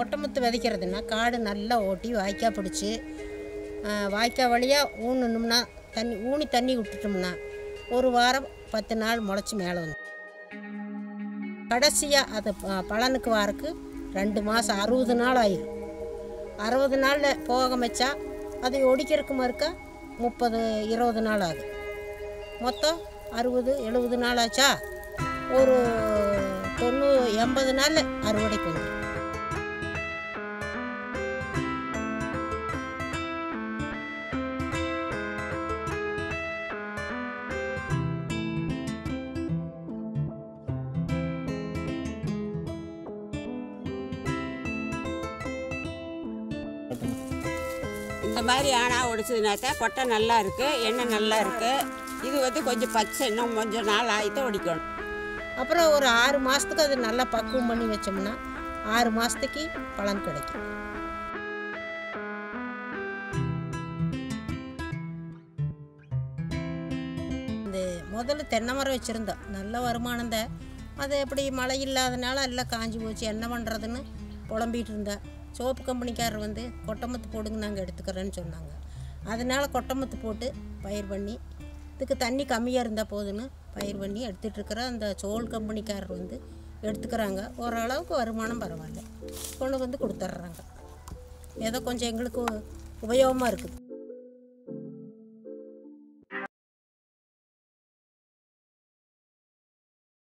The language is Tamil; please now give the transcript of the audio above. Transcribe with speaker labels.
Speaker 1: கொட்டமுத்து விதைக்கிறதுனா காடு நல்லா ஓட்டி வாய்க்கால் பிடிச்சி வாய்க்கால் வழியாக ஊனணும்னா தண்ணி ஊனி தண்ணி விட்டுட்டோம்னா ஒரு வாரம் பத்து நாள் முளைச்சி மேலே வந்து கடைசியாக அது ப- பலனுக்கு வாரக்கு ரெண்டு மாதம் அறுபது நாள் ஆயிரும் அறுபது நாளில் போக வச்சா அதை ஒடிக்கிறதுக்கு மறுக்க முப்பது இருபது நாள் ஆகுது மொத்தம் அறுபது எழுபது நாள் ஆச்சா ஒரு தொண்ணூறு எண்பது நாளில் அறுவடைக்கு வந்துடும்
Speaker 2: இந்த மாதிரி ஆனா ஒடிச்சதுனாக்கா கொட்டை நல்லா இருக்கு எண்ணெய் நல்லா இருக்கு இது வந்து கொஞ்சம் பச்சை இன்னும் கொஞ்சம் நாள் ஆகிட்டு ஒடிக்கணும்
Speaker 1: அப்புறம் ஒரு ஆறு மாதத்துக்கு அது நல்லா பக்குவம் பண்ணி வச்சோம்னா ஆறு மாதத்துக்கு பலன் கிடைக்கும் இந்த முதல்ல தென்னை மரம் வச்சுருந்தோம் நல்ல வருமானம் தான் அது எப்படி மழை இல்லாதனால எல்லாம் காஞ்சி போச்சு என்ன பண்ணுறதுன்னு புலம்பிகிட்டு இருந்தா சோப்பு கம்பெனிக்காரர் வந்து கொட்டமத்து போடுங்க நாங்கள் எடுத்துக்கிறேன்னு சொன்னாங்க அதனால் கொட்டமத்து போட்டு பயிர் பண்ணி இதுக்கு தண்ணி கம்மியாக இருந்தால் போதுன்னு பயிர் பண்ணி எடுத்துகிட்ருக்கிற அந்த சோல் கம்பெனிக்காரர் வந்து எடுத்துக்கிறாங்க ஓரளவுக்கு வருமானம் பரவாயில்ல கொண்டு வந்து கொடுத்துட்றாங்க ஏதோ கொஞ்சம் எங்களுக்கு உபயோகமாக இருக்குது